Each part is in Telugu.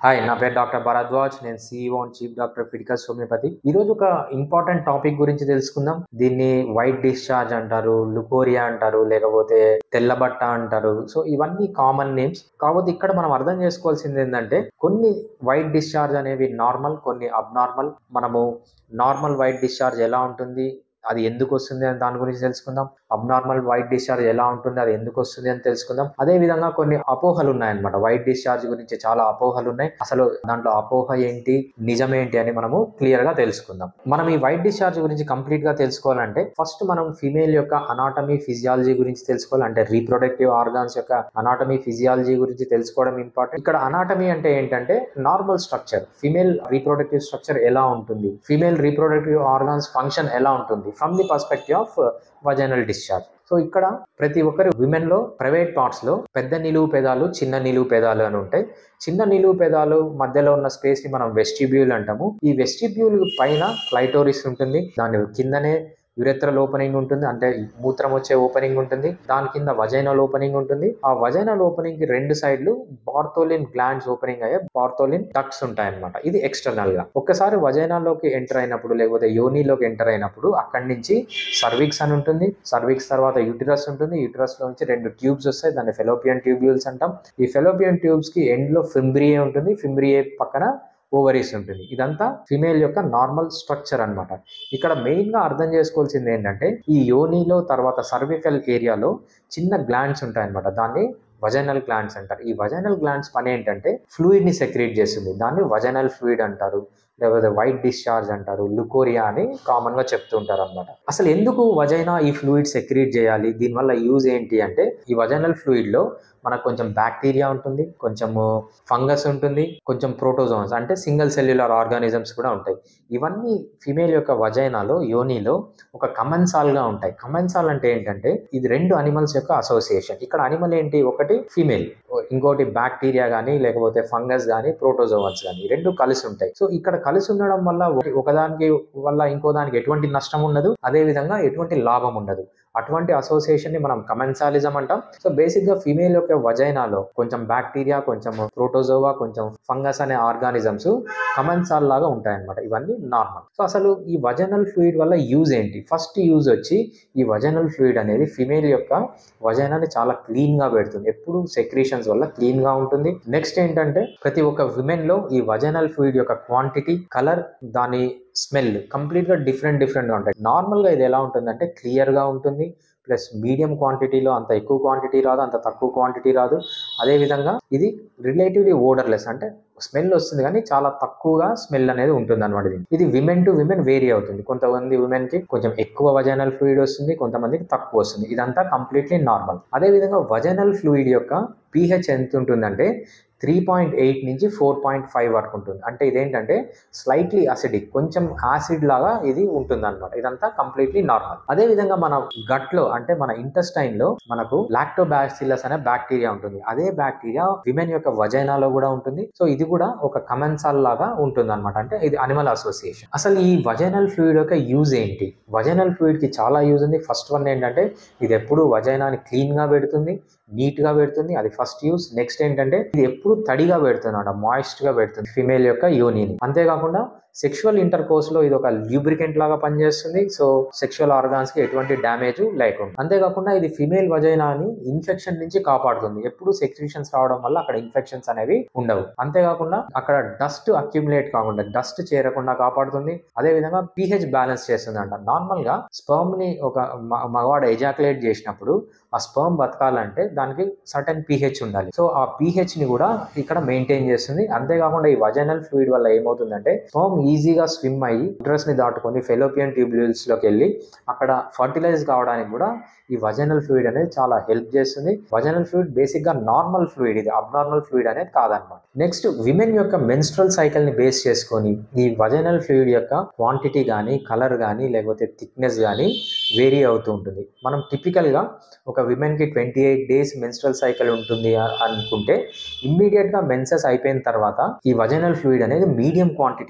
హాయ్ నా పేరు డాక్టర్ భరద్వాజ్ నేను సిఇఓ అండ్ చీఫ్ డాక్టర్ ఫిడికల్స్ హోమియోపతి ఈ రోజు ఒక ఇంపార్టెంట్ టాపిక్ గురించి తెలుసుకుందాం దీన్ని వైట్ డిశ్చార్జ్ అంటారు లుకోరియా అంటారు లేకపోతే తెల్లబట్ట అంటారు సో ఇవన్నీ కామన్ నేమ్స్ కాకపోతే ఇక్కడ మనం అర్థం చేసుకోవాల్సింది ఏంటంటే కొన్ని వైట్ డిశ్చార్జ్ అనేవి నార్మల్ కొన్ని అబ్నార్మల్ మనము నార్మల్ వైట్ డిశ్చార్జ్ ఎలా ఉంటుంది అది ఎందుకు వస్తుంది అని దాని గురించి తెలుసుకుందాం అబ్నార్మల్ వైట్ డిశ్చార్జ్ ఎలా ఉంటుంది అది ఎందుకు వస్తుంది అని తెలుసుకుందాం అదే విధంగా కొన్ని అపోహలు ఉన్నాయన్నమాట వైట్ డిశ్చార్జ్ గురించి చాలా అపోహలు ఉన్నాయి అసలు దాంట్లో అపోహ ఏంటి నిజమేంటి అని మనము క్లియర్ గా తెలుసుకుందాం మనం ఈ వైట్ డిశ్చార్జ్ గురించి కంప్లీట్ గా తెలుసుకోవాలంటే ఫస్ట్ మనం ఫీమేల్ యొక్క అనాటమీ ఫిజియాలజీ గురించి తెలుసుకోవాలి అంటే రీప్రొడక్టివ్ ఆర్గాన్స్ యొక్క అనాటమీ ఫిజియాలజీ గురించి తెలుసుకోవడం ఇంపార్టెంట్ ఇక్కడ అనాటమీ అంటే ఏంటంటే normal structure female reproductive structure ఎలా ఉంటుంది ఫీమేల్ రీప్రొడక్టివ్ ఆర్గాన్స్ ఫంక్షన్ ఎలా ఉంటుంది from the perspective of vaginal discharge so ఇక్కడ ప్రతి ఒక్కరి విమెన్ లో ప్రైవేట్ పార్ట్స్ లో పెద్ద నిలువు పెదాలు చిన్న నిలువు పెదాలు అని ఉంటాయి చిన్న నిలువు పెదాలు మధ్యలో ఉన్న స్పేస్ ని మనం వెస్టిబ్యూల్ అంటాము ఈ వెస్టిబ్యూల్ పైన క్లైటోరిస్ ఉంటుంది దాని కిందనే యురెత్రల్ ఓపెనింగ్ ఉంటుంది అంటే మూత్రం వచ్చే ఓపెనింగ్ ఉంటుంది దాని కింద వజైనల్ ఓపెనింగ్ ఉంటుంది ఆ వజైనల్ ఓపెనింగ్ కి రెండు సైడ్లు బార్థోలిన్ గ్లాండ్స్ ఓపెనింగ్ అయ్యే బార్థోలిన్ డక్ట్స్ ఉంటాయి అనమాట ఇది ఎక్స్టర్నల్ గా ఒక్కసారి వజైనాలోకి ఎంటర్ అయినప్పుడు లేకపోతే యోనిలోకి ఎంటర్ అయినప్పుడు అక్కడి నుంచి సర్విక్స్ అని ఉంటుంది సర్విక్స్ తర్వాత యూటిరస్ ఉంటుంది యూటిరస్ లో నుంచి రెండు ట్యూబ్స్ వస్తాయి దాన్ని ఫెలోపియన్ ట్యూబ్యూల్స్ అంటాం ఈ ఫెలోపియన్ ట్యూబ్స్ కి ఎండ్ లో ఫింబ్రియే ఉంటుంది ఫింబ్రియే పక్కన ఓవరీస్ ఉంటుంది ఇదంతా ఫిమేల్ యొక్క నార్మల్ స్ట్రక్చర్ అన్నమాట ఇక్కడ మెయిన్ గా అర్థం చేసుకోవాల్సింది ఏంటంటే ఈ యోనిలో తర్వాత సర్వికల్ ఏరియాలో చిన్న గ్లాండ్స్ ఉంటాయి అనమాట దాన్ని వజైనల్ గ్లాండ్స్ అంటారు ఈ వజైనల్ గ్లాండ్స్ పని ఏంటంటే ఫ్లూయిడ్ ని సెక్రేట్ చేస్తుంది దాన్ని వజైనల్ ఫ్లూయిడ్ అంటారు లేకపోతే వైట్ డిశ్చార్జ్ అంటారు లుకోరియా అని కామన్ గా చెప్తూ ఉంటారు అనమాట అసలు ఎందుకు వజైనా ఈ ఫ్లూయిడ్ సెక్రేట్ చేయాలి దీనివల్ల యూజ్ ఏంటి అంటే ఈ వజైనల్ ఫ్లూయిడ్ లో మనకు కొంచెం బ్యాక్టీరియా ఉంటుంది కొంచెము ఫంగస్ ఉంటుంది కొంచెం ప్రోటోజోన్స్ అంటే సింగిల్ సెల్యులర్ ఆర్గానిజమ్స్ కూడా ఉంటాయి ఇవన్నీ ఫిమేల్ యొక్క వజైనాలో యోనిలో ఒక కమన్సాల్ గా ఉంటాయి కమన్సాల్ అంటే ఏంటంటే ఇది రెండు అనిమల్స్ యొక్క అసోసియేషన్ ఇక్కడ అనిమల్ ఏంటి ఒకటి ఫిమేల్ ఇంకోటి బ్యాక్టీరియా కానీ లేకపోతే ఫంగస్ కానీ ప్రోటోజోవన్స్ కానీ రెండు కలిసి ఉంటాయి సో ఇక్కడ కలిసి ఉండడం వల్ల ఒకదానికి వల్ల ఇంకో దానికి ఎటువంటి నష్టం ఉండదు అదే విధంగా ఎటువంటి లాభం ఉండదు అటువంటి అసోసియేషన్ ని మనం కమెన్సాలిజం అంటాం సో బేసిక్ గా ఫీమేల్ యొక్క వజైనాలో కొంచెం బ్యాక్టీరియా కొంచెం ప్రోటోజోవా కొంచెం ఫంగస్ అనే ఆర్గానిజమ్స్ కమెన్సాల్ లాగా ఉంటాయన్నమాట ఇవన్నీ నార్మల్ సో అసలు ఈ వజనల్ ఫ్లూయిడ్ వల్ల యూజ్ ఏంటి ఫస్ట్ యూజ్ వచ్చి ఈ వజనల్ ఫ్లూయిడ్ అనేది ఫిమేల్ యొక్క వజైనాన్ని చాలా క్లీన్ గా పెడుతుంది ఎప్పుడు సెక్రీషన్స్ వల్ల క్లీన్ గా ఉంటుంది నెక్స్ట్ ఏంటంటే ప్రతి ఒక్క విమెన్ లో ఈ వజనల్ ఫ్లూయిడ్ యొక్క క్వాంటిటీ కలర్ దాని స్మెల్ కంప్లీట్ గా డిఫరెంట్ డిఫరెంట్ గా ఉంటాయి నార్మల్ గా ఇది ఎలా ఉంటుందంటే క్లియర్ గా ఉంటుంది ప్లస్ మీడియం క్వాంటిటీలో అంత ఎక్కువ క్వాంటిటీ రాదు అంత తక్కువ క్వాంటిటీ రాదు అదేవిధంగా ఇది రిలేటివ్లీ ఓడర్లెస్ అంటే స్మెల్ వస్తుంది కానీ చాలా తక్కువగా స్మెల్ అనేది ఉంటుంది అనమాట ఇది ఇది విమెన్ టు విమెన్ వేరీ అవుతుంది కొంతమంది విమెన్ కి కొంచెం ఎక్కువ వజైనల్ ఫ్లూయిడ్ వస్తుంది కొంతమందికి తక్కువ వస్తుంది ఇదంతా కంప్లీట్లీ నార్మల్ అదేవిధంగా వజైనల్ ఫ్లూయిడ్ యొక్క పీహెచ్ ఎంత ఉంటుందంటే త్రీ పాయింట్ ఎయిట్ నుంచి ఫోర్ పాయింట్ ఫైవ్ వరకు ఉంటుంది అంటే ఇదేంటంటే స్లైట్లీ అసిడిక్ కొంచెం యాసిడ్ లాగా ఇది ఉంటుంది అనమాట ఇదంతా కంప్లీట్లీ నార్మల్ అదే విధంగా మన గట్ లో అంటే మన ఇంటెస్టైన్ లో మనకు లాక్టోబాసిల్లస్ అనే బ్యాక్టీరియా ఉంటుంది అదే బ్యాక్టీరియా విమెన్ యొక్క వజైనాలో కూడా ఉంటుంది సో ఇది కూడా ఒక కమెన్సాల్ లాగా ఉంటుంది అనమాట అంటే ఇది అనిమల్ అసోసియేషన్ అసలు ఈ వజైనల్ ఫ్లూయిడ్ యొక్క యూజ్ ఏంటి వజైనల్ ఫ్లూయిడ్ కి చాలా యూజ్ ఉంది ఫస్ట్ వన్ ఏంటంటే ఇది ఎప్పుడు వజైనాని క్లీన్ గా పెడుతుంది నీట్ గా పెడుతుంది అది ఫస్ట్ యూస్ నెక్స్ట్ ఏంటంటే ఇది ఎప్పుడు తడిగా పెడుతుంది మాయిస్ట్ గా పెడుతుంది ఫిమేల్ యొక్క యోనిని అంతేకాకుండా సెక్షువల్ ఇంటర్ కోర్స్ లో ఇది ఒక ల్యూబ్రికెంట్ లాగా పనిచేస్తుంది సో సెక్షువల్ ఆర్గాన్స్ కి ఎటువంటి డ్యామేజ్ లేకుండా అంతేకాకుండా ఇది ఫిమేల్ వజైనాని ఇన్ఫెక్షన్ నుంచి కాపాడుతుంది ఎప్పుడు సెక్రిషన్స్ రావడం వల్ల అక్కడ ఇన్ఫెక్షన్స్ అనేవి ఉండవు అంతేకాకుండా అక్కడ డస్ట్ అక్యుములేట్ కాకుండా డస్ట్ చేరకుండా కాపాడుతుంది అదే విధంగా పిహెచ్ బ్యాలెన్స్ చేస్తుంది అంట నార్మల్ గా స్పర్మ్ ని ఒక మగవాడు ఎజాకులేట్ చేసినప్పుడు ఆ స్పర్మ్ బతకాలంటే దానికి సర్టన్ పిహెచ్ ఉండాలి సో ఆ పిహెచ్ ని కూడా ఇక్కడ మెయింటైన్ చేస్తుంది అంతేకాకుండా ఈ వజైనల్ ఫ్లూయిడ్ వల్ల ఏమవుతుందంటే స్పర్మ్ ఈజీగా స్విమ్ అయ్యి యుట్రస్ ని దాటుకొని ఫెలోపియన్ ట్యూబ్యూల్స్ లోకి వెళ్ళి అక్కడ ఫర్టిలైజ్ కావడానికి కూడా ఈ వజనల్ ఫ్లూయిడ్ అనేది చాలా హెల్ప్ చేస్తుంది వజనల్ ఫ్లూయిడ్ బేసిక్ గా నార్మల్ ఫ్లూయిడ్ ఇది అబ్నార్మల్ ఫ్లూయిడ్ అనేది కాదనమాట నెక్స్ట్ విమెన్ యొక్క మెన్స్ట్రల్ సైకిల్ ని బేస్ చేసుకొని ఈ వజనల్ ఫ్లూయిడ్ యొక్క క్వాంటిటీ కానీ కలర్ కానీ లేకపోతే థిక్నెస్ కానీ వేరీ అవుతూ ఉంటుంది మనం టిపికల్ గా ఒక విమెన్ కి twenty eight days menstrual cycle ఉంటుంది అనుకుంటే ఇమ్మీడియట్ గా మెన్సెస్ అయిపోయిన తర్వాత ఈ వజనల్ ఫ్లూయిడ్ అనేది మీడియం క్వాంటిటీస్ లో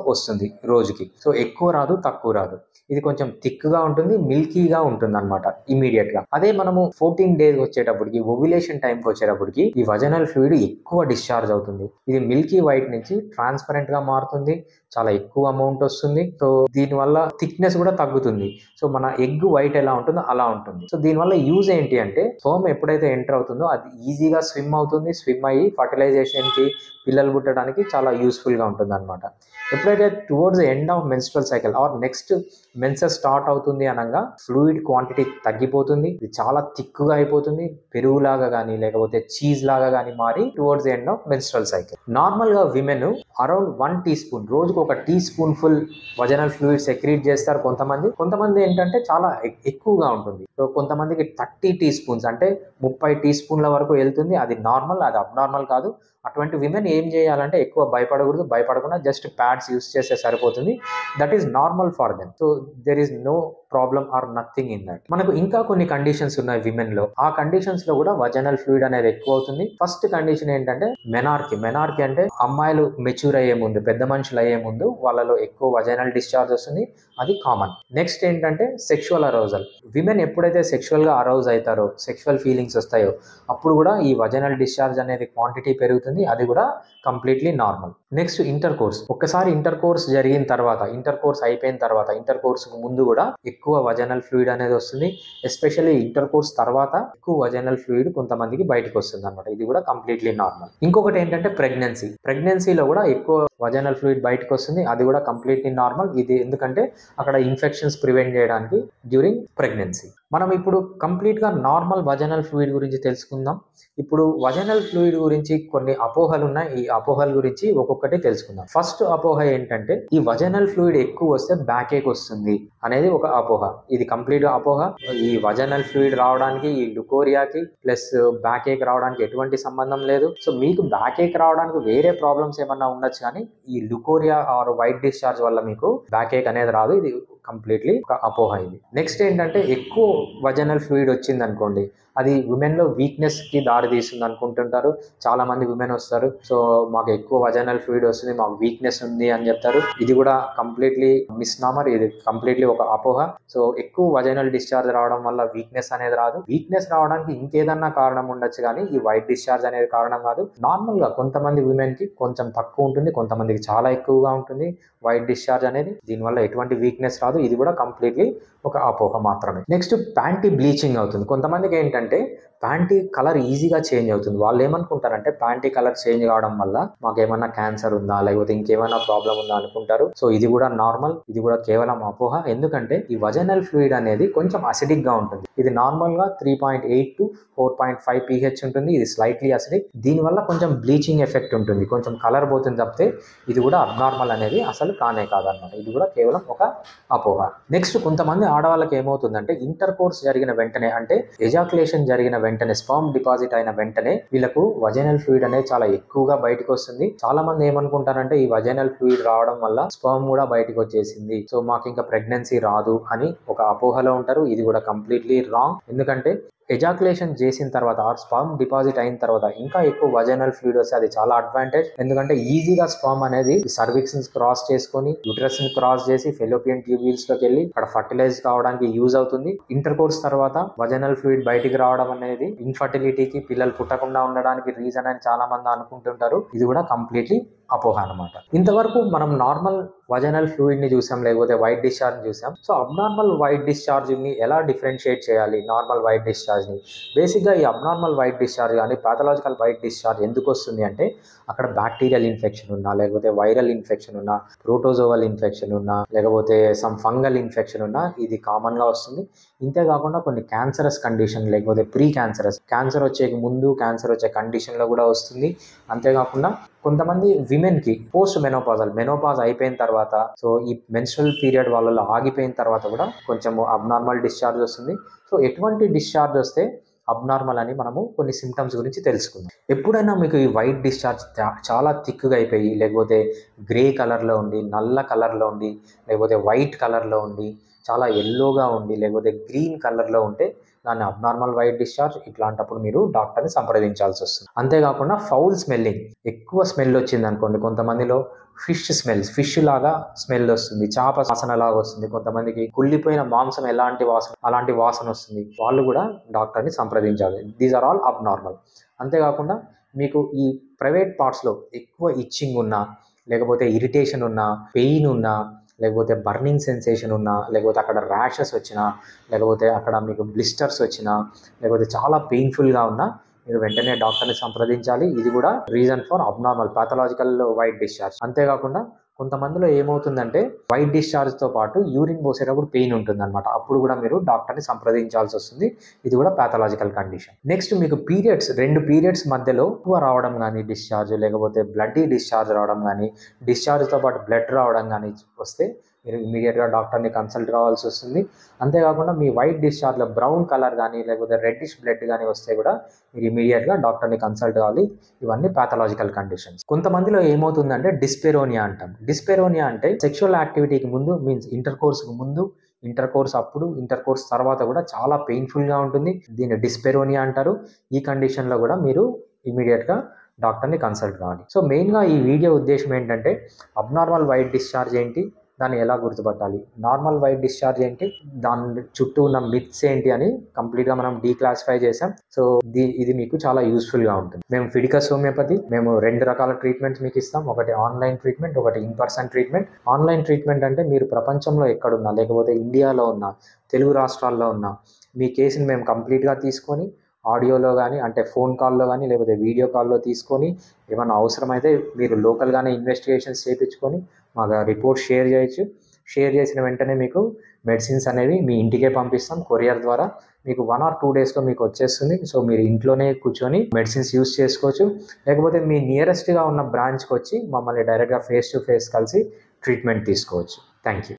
వస్తుంది రోజుకి సో ఎక్కువ రాదు తక్కువ రాదు ఇది కొంచెం థిక్గా ఉంటుంది మిల్కీగా ఉంటుంది అనమాట ఇమీడియట్ గా అదే మనము ఫోర్టీన్ డేస్ వచ్చేటప్పటికి ఓవ్యులేషన్ టైంకి వచ్చేటప్పటికి ఈ వజనల్ ఫ్లూయిడ్ ఎక్కువ డిశ్చార్జ్ అవుతుంది ఇది మిల్కీ వైట్ నుంచి ట్రాన్స్పరెంట్ గా మారుతుంది చాలా ఎక్కువ అమౌంట్ వస్తుంది సో దీనివల్ల థిక్నెస్ కూడా తగ్గుతుంది సో మన ఎగ్ వైట్ ఎలా ఉంటుందో అలా ఉంటుంది సో దీనివల్ల యూజ్ ఏంటి అంటే సోమ్ ఎప్పుడైతే ఎంటర్ అవుతుందో అది ఈజీగా స్విమ్ అవుతుంది స్విమ్ అయ్యి ఫర్టిలైజేషన్ కి పిల్లలు పుట్టడానికి చాలా యూస్ఫుల్ గా ఉంటుంది అనమాట ఎప్పుడైతే towards end of menstrual cycle or next menses start అవుతుంది అనగా ఫ్లూయిడ్ క్వాంటిటీ తగ్గిపోతుంది ఇది చాలా థిక్గా అయిపోతుంది పెరుగులాగా కానీ లేకపోతే చీజ్ లాగా కానీ మారి towards end of menstrual cycle normal గా women around one teaspoon రోజుకు ఒక teaspoon full vaginal fluid secrete చేస్తారు కొంతమంది కొంతమంది ఏంటంటే చాలా ఎ- ఎక్కువగా ఉంటుంది సో కొంతమందికి థర్టీ టీ స్పూన్స్ అంటే ముప్పై టీ స్పూన్ల వరకు వెళ్తుంది అది నార్మల్ అది అబ్నార్మల్ కాదు అటువంటి విమెన్ ఏం చేయాలంటే ఎక్కువ భయపడకూడదు భయపడకుండా జస్ట్ ప్యాడ్స్ యూస్ చేస్తే సరిపోతుంది that is normal for them so there is no problem or nothing in that మనకు ఇంకా కొన్ని కండిషన్స్ ఉన్నాయి విమెన్ లో ఆ కండిషన్స్ లో కూడా వజనల్ ఫ్లూయిడ్ అనేది ఎక్కువ అవుతుంది ఫస్ట్ కండిషన్ ఏంటంటే మెనార్కి మెనార్కి అంటే అమ్మాయిలు మెచ్యూర్ అయ్యే ముందు పెద్ద మనుషులు అయ్యే ముందు వాళ్ళలో ఎక్కువ వజనల్ డిశ్చార్జ్ వస్తుంది అది కామన్ నెక్స్ట్ ఏంటంటే సెక్షువల్ అరౌజల్ విమెన్ ఎప్పుడైతే సెక్షువల్ గా అరౌజ్ అవుతారో సెక్షువల్ ఫీలింగ్స్ వస్తాయో అప్పుడు కూడా ఈ వజనల్ డిశ్చార్జ్ అనేది క్వాంటిటీ పెరుగుతుంది అది కూడా completely normal next intercourse ఒక్కసారి ఇంటర్ కోర్స్ జరిగిన తర్వాత ఇంటర్ కోర్స్ అయిపోయిన తర్వాత ఇంటర్ కోర్స్ ముందు కూడా ఎక్కువ వజనల్ ఫ్లూయిడ్ అనేది వస్తుంది ఎస్పెషల్లీ ఇంటర్ కోర్స్ తర్వాత ఎక్కువ వజనల్ ఫ్లూయిడ్ కొంతమందికి బయటకు వస్తుంది అనమాట ఇది కూడా కంప్లీట్లీ నార్మల్ ఇంకొకటి ఏంటంటే ప్రెగ్నెన్సీ ప్రెగ్నెన్సీలో కూడా ఎక్కువ వజనల్ ఫ్లూయిడ్ బయటకు వస్తుంది అది కూడా కంప్లీట్లీ నార్మల్ ఇది ఎందుకంటే అక్కడ ఇన్ఫెక్షన్స్ ప్రివెంట్ చేయడానికి డ్యూరింగ్ ప్రెగ్నెన్సీ మనం ఇప్పుడు కంప్లీట్గా నార్మల్ వజనల్ ఫ్లూయిడ్ గురించి తెలుసుకుందాం ఇప్పుడు వజనల్ ఫ్లూయిడ్ గురించి కొన్ని అపోహలు ఉన్నాయి ఈ అపోహల గురించి ఒక్కొక్కటి తెలుసుకుందాం ఫస్ట్ అపోహ ఏంటంటే ఈ వజనల్ ఫ్లూయిడ్ ఎక్కువ వస్తే బ్యాక్ ఏక్ వస్తుంది అనేది ఒక అపోహ ఇది కంప్లీట్ అపోహ ఈ వజనల్ ఫ్లూయిడ్ రావడానికి ఈ లుకోరియాకి ప్లస్ బ్యాక్ ఏక్ రావడానికి ఎటువంటి సంబంధం లేదు సో మీకు బ్యాక్ ఏక్ రావడానికి వేరే ప్రాబ్లమ్స్ ఏమన్నా ఉండొచ్చు కానీ ఈ లుకోరియా ఆర్ వైట్ డిశ్చార్జ్ వల్ల మీకు బ్యాక్ ఏక్ అనేది రాదు ఇది కంప్లీట్లీ ఒక అపోహ ఇది నెక్స్ట్ ఏంటంటే ఎక్కువ వజనల్ ఫ్లూయిడ్ వచ్చింది అనుకోండి అది women లో వీక్నెస్ కి దారి తీస్తుంది అనుకుంటుంటారు చాలా మంది విమెన్ వస్తారు సో మాకు ఎక్కువ వజనల్ ఫ్లూయిడ్ వస్తుంది మాకు వీక్నెస్ ఉంది అని చెప్తారు ఇది కూడా కంప్లీట్లీ మిస్నామర్ ఇది కంప్లీట్లీ ఒక అపోహ సో ఎక్కువ వజనల్ డిశ్చార్జ్ రావడం వల్ల వీక్నెస్ అనేది రాదు వీక్నెస్ రావడానికి ఇంకేదన్నా కారణం ఉండొచ్చు కానీ ఈ వైట్ డిశ్చార్జ్ అనేది కారణం కాదు నార్మల్ గా కొంతమంది women కి కొంచెం తక్కువ ఉంటుంది కొంతమందికి చాలా ఎక్కువగా ఉంటుంది వైట్ డిశ్చార్జ్ అనేది దీనివల్ల ఎటువంటి వీక్నెస్ రాదు ఇది కూడా కంప్లీట్లీ ఒక అపోహ మాత్రమే నెక్స్ట్ ప్యాంటీ బ్లీచింగ్ అవుతుంది కొంతమందికి ఏంటంటే ప్యాంటీ కలర్ ఈజీగా చేంజ్ అవుతుంది వాళ్ళు ఏమనుకుంటారంటే ప్యాంటీ కలర్ చేంజ్ కావడం వల్ల మాకేమన్నా క్యాన్సర్ ఉందా లేకపోతే ఇంకేమైనా ప్రాబ్లం ఉందా అనుకుంటారు సో ఇది కూడా నార్మల్ ఇది కూడా కేవలం అపోహ ఎందుకంటే ఈ వజనల్ ఫ్లూయిడ్ అనేది కొంచెం అసిడిక్ గా ఉంటుంది ఇది నార్మల్ గా three point eight to four point five pH ఉంటుంది ఇది స్లైట్లీ అసిడిక్ దీనివల్ల కొంచెం బ్లీచింగ్ ఎఫెక్ట్ ఉంటుంది కొంచెం కలర్ పోతుంది తప్పితే ఇది కూడా అబ్నార్మల్ అనేది అసలు కానే కాదన్నమాట ఇది కూడా కేవలం ఒక అపోహ నెక్స్ట్ కొంతమంది ఆడవాళ్ళకి ఏమవుతుందంటే ఇంటర్ కోర్స్ జరిగిన వెంటనే అంటే ఎజాకులేషన్ జరిగిన వెంటనే స్పర్మ్ డిపాజిట్ అయిన వెంటనే వీళ్ళకు వజనల్ ఫ్లూయిడ్ అనేది చాలా ఎక్కువగా బయటకు వస్తుంది చాలా మంది ఏమనుకుంటారంటే ఈ వజనల్ ఫ్లూయిడ్ రావడం వల్ల స్పర్మ్ కూడా బయటకు వచ్చేసింది సో మాకు ఇంకా ప్రెగ్నెన్సీ రాదు అని ఒక అపోహలో ఉంటారు ఇది కూడా కంప్లీట్లీ రాంగ్ ఎందుకంటే ఎజాకులేషన్ చేసిన తర్వాత ఆర్ స్పామ్ డిపాజిట్ అయిన తర్వాత ఇంకా ఎక్కువ వజనల్ ఫ్లూయిడ్ వస్తే అది చాలా అడ్వాంటేజ్ ఎందుకంటే ఈజీగా స్పామ్ అనేది సర్విక్స్ క్రాస్ చేసుకొని యూట్రస్ ని క్రాస్ చేసి ఫెలోపియన్ ట్యూబ్యూల్స్ లోకి వెళ్ళి అక్కడ ఫర్టిలైజ్ కావడానికి యూజ్ అవుతుంది ఇంటర్ కోర్స్ తర్వాత వజనల్ ఫ్లూయిడ్ బయటికి రావడం అనేది ఇన్ఫర్టిలిటీకి పిల్లలు పుట్టకుండా ఉండడానికి రీజన్ అని చాలా మంది అనుకుంటుంటారు ఇది కూడా కంప్లీట్లీ అపోహ అనమాట ఇంతవరకు మనం నార్మల్ వజనల్ ఫ్లూయిడ్ ని చూసాం లేకపోతే వైట్ డిశ్చార్జ్ చూసాం సో అబ్నార్మల్ వైట్ డిశ్చార్జ్ ని ఎలా డిఫరెన్షియేట్ చేయాలి నార్మల్ వైట్ డిశ్చార్జ్ ని బేసిక్ గా ఈ అబ్నార్మల్ వైట్ డిశ్చార్జ్ కానీ పాథలాజికల్ వైట్ డిశ్చార్జ్ ఎందుకు వస్తుంది అంటే అక్కడ బ్యాక్టీరియల్ ఇన్ఫెక్షన్ ఉన్నా లేకపోతే వైరల్ ఇన్ఫెక్షన్ ఉన్నా ప్రోటోజోవల్ ఇన్ఫెక్షన్ ఉన్నా లేకపోతే సమ్ ఫంగల్ ఇన్ఫెక్షన్ ఉన్నా ఇది కామన్ గా వస్తుంది ఇంతే కాకుండా కొన్ని క్యాన్సరస్ కండిషన్ లేకపోతే ప్రీ క్యాన్సరస్ క్యాన్సర్ వచ్చే ముందు క్యాన్సర్ వచ్చే కండిషన్ లో కూడా వస్తుంది అంతేకాకుండా కొంతమంది విమెన్ కి పోస్ట్ మెనోపాజల్ మెనోపాజ్ అయిపోయిన తర్వాత సో ఈ మెన్స్ట్రల్ పీరియడ్ వాళ్ళలో ఆగిపోయిన తర్వాత కూడా కొంచెం అబ్నార్మల్ డిశ్చార్జ్ వస్తుంది సో ఎటువంటి డిశ్చార్జ్ వస్తే అబ్నార్మల్ అని మనము కొన్ని సిమ్టమ్స్ గురించి తెలుసుకుందాం ఎప్పుడైనా మీకు ఈ వైట్ డిశ్చార్జ్ చాలా థిక్గా అయిపోయి లేకపోతే గ్రే కలర్లో ఉండి నల్ల కలర్లో ఉండి లేకపోతే వైట్ కలర్లో ఉండి చాలా ఎల్లోగా ఉండి లేకపోతే గ్రీన్ కలర్లో ఉంటే దాన్ని అబ్నార్మల్ వైట్ డిశ్చార్జ్ ఇట్లాంటప్పుడు మీరు డాక్టర్ని సంప్రదించాల్సి వస్తుంది అంతేకాకుండా ఫౌల్ స్మెల్లింగ్ ఎక్కువ స్మెల్ వచ్చింది అనుకోండి కొంతమందిలో ఫిష్ స్మెల్ ఫిష్ లాగా స్మెల్ వస్తుంది చేప వాసన లాగా వస్తుంది కొంతమందికి కుళ్ళిపోయిన మాంసం ఎలాంటి వాసన అలాంటి వాసన వస్తుంది వాళ్ళు కూడా డాక్టర్ని సంప్రదించాలి these are all abnormal అంతేకాకుండా మీకు ఈ ప్రైవేట్ పార్ట్స్లో ఎక్కువ ఇచ్చింగ్ ఉన్నా లేకపోతే ఇరిటేషన్ ఉన్నా పెయిన్ ఉన్నా లేకపోతే బర్నింగ్ సెన్సేషన్ ఉన్నా లేకపోతే అక్కడ ర్యాషెస్ వచ్చినా లేకపోతే అక్కడ మీకు బ్లిస్టర్స్ వచ్చినా లేకపోతే చాలా పెయిన్ఫుల్గా ఉన్నా మీరు వెంటనే డాక్టర్ని సంప్రదించాలి ఇది కూడా reason for abnormal pathological white discharge అంతేకాకుండా కొంతమందిలో ఏమవుతుందంటే వైట్ డిశ్చార్జ్తో పాటు యూరిన్ పోసేటప్పుడు పెయిన్ ఉంటుంది అనమాట అప్పుడు కూడా మీరు డాక్టర్ని సంప్రదించాల్సి వస్తుంది ఇది కూడా పాథలాజికల్ కండిషన్ నెక్స్ట్ మీకు పీరియడ్స్ రెండు పీరియడ్స్ మధ్యలో ఎక్కువ రావడం కానీ డిశ్చార్జ్ లేకపోతే బ్లడ్ డిశ్చార్జ్ రావడం కానీ డిశ్చార్జ్తో పాటు బ్లడ్ రావడం కానీ వస్తే మీరు ఇమీడియట్గా డాక్టర్ని కన్సల్ట్ కావాల్సి వస్తుంది అంతేకాకుండా మీ వైట్ డిశ్చార్జ్లో బ్రౌన్ కలర్ కానీ లేకపోతే రెడ్డిష్ బ్లడ్ కానీ వస్తే కూడా మీరు ఇమీడియట్గా డాక్టర్ని కన్సల్ట్ కావాలి ఇవన్నీ పాథలాజికల్ కండిషన్స్ కొంతమందిలో ఏమవుతుందంటే డిస్పెరోనియా అంటాం డిస్పెరోనియా అంటే సెక్షువల్ యాక్టివిటీకి ముందు మీన్స్ ఇంటర్ కోర్స్కి ముందు ఇంటర్ కోర్స్ అప్పుడు ఇంటర్ కోర్స్ తర్వాత కూడా చాలా పెయిన్ఫుల్గా ఉంటుంది దీన్ని డిస్పెరోనియా అంటారు ఈ కండిషన్లో కూడా మీరు ఇమీడియట్గా డాక్టర్ని కన్సల్ట్ కావాలి సో మెయిన్గా ఈ వీడియో ఉద్దేశం ఏంటంటే అబ్నార్మల్ వైట్ డిశ్చార్జ్ ఏంటి దాన్ని ఎలా గుర్తుపట్టాలి నార్మల్ వైట్ డిశ్చార్జ్ ఏంటి దాని చుట్టూ ఉన్న మిత్స్ ఏంటి అని కంప్లీట్గా మనం డీక్లాసిఫై చేసాం సో ది ఇది మీకు చాలా యూస్ఫుల్గా ఉంటుంది మేము ఫిడికస్ హోమియోపతి మేము రెండు రకాల ట్రీట్మెంట్స్ మీకు ఇస్తాం ఒకటి ఆన్లైన్ ట్రీట్మెంట్ ఒకటి in person treatment online treatment అంటే మీరు ప్రపంచంలో ఎక్కడున్నా లేకపోతే ఇండియాలో ఉన్న తెలుగు రాష్ట్రాల్లో ఉన్న మీ కేసుని మేము కంప్లీట్గా తీసుకొని ఆడియోలో కానీ అంటే ఫోన్ కాల్లో కానీ లేకపోతే వీడియో కాల్లో తీసుకొని ఏమైనా అవసరమైతే మీరు లోకల్గానే ఇన్వెస్టిగేషన్స్ చేయించుకొని మాకు రిపోర్ట్ షేర్ చేయొచ్చు షేర్ చేసిన వెంటనే మీకు మెడిసిన్స్ అనేవి మీ ఇంటికే పంపిస్తాం కొరియర్ ద్వారా మీకు వన్ ఆర్ టూ డేస్లో మీకు వచ్చేస్తుంది సో మీరు ఇంట్లోనే కూర్చొని మెడిసిన్స్ యూస్ చేసుకోవచ్చు లేకపోతే మీ నియరెస్ట్గా ఉన్న బ్రాంచ్కి వచ్చి మమ్మల్ని డైరెక్ట్గా ఫేస్ టు ఫేస్ కలిసి ట్రీట్మెంట్ తీసుకోవచ్చు థ్యాంక్ యూ